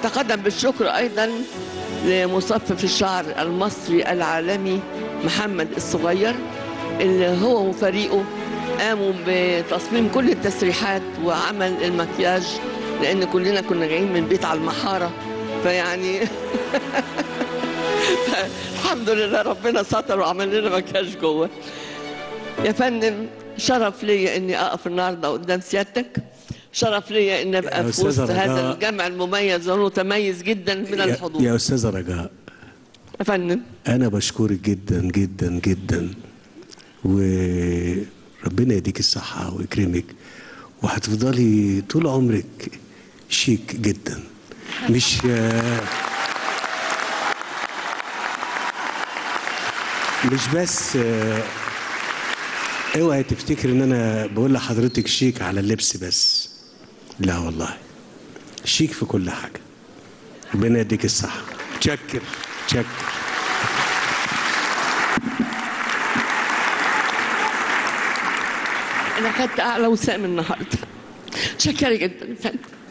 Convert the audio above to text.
وأتقدم بالشكر أيضا لمصفف الشعر المصري العالمي محمد الصغير اللي هو وفريقه قاموا بتصميم كل التسريحات وعمل المكياج لأن كلنا كنا جايين من بيت على المحارة فيعني الحمد لله ربنا ستر وعمل لنا مكياج جوه يا فندم شرف ليا اني اقف النهارده قدام سيادتك شرف ليا اني يا ابقى في أستاذة وسط هذا رجاء. الجمع المميز والمتميز جدا من يا- الحضور يا استاذه رجاء يا فندم انا بشكرك جدا جدا جدا وربنا يديك الصحه ويكرمك وهتفضلي طول عمرك شيك جدا مش مش بس آه، اوعي تفتكر ان انا بقول لحضرتك شيك على اللبس بس لا والله شيك في كل حاجه ربنا يديك الصحه تشكر تشكر انا خدت اعلى وسام النهارده شكرا جدا يا فندم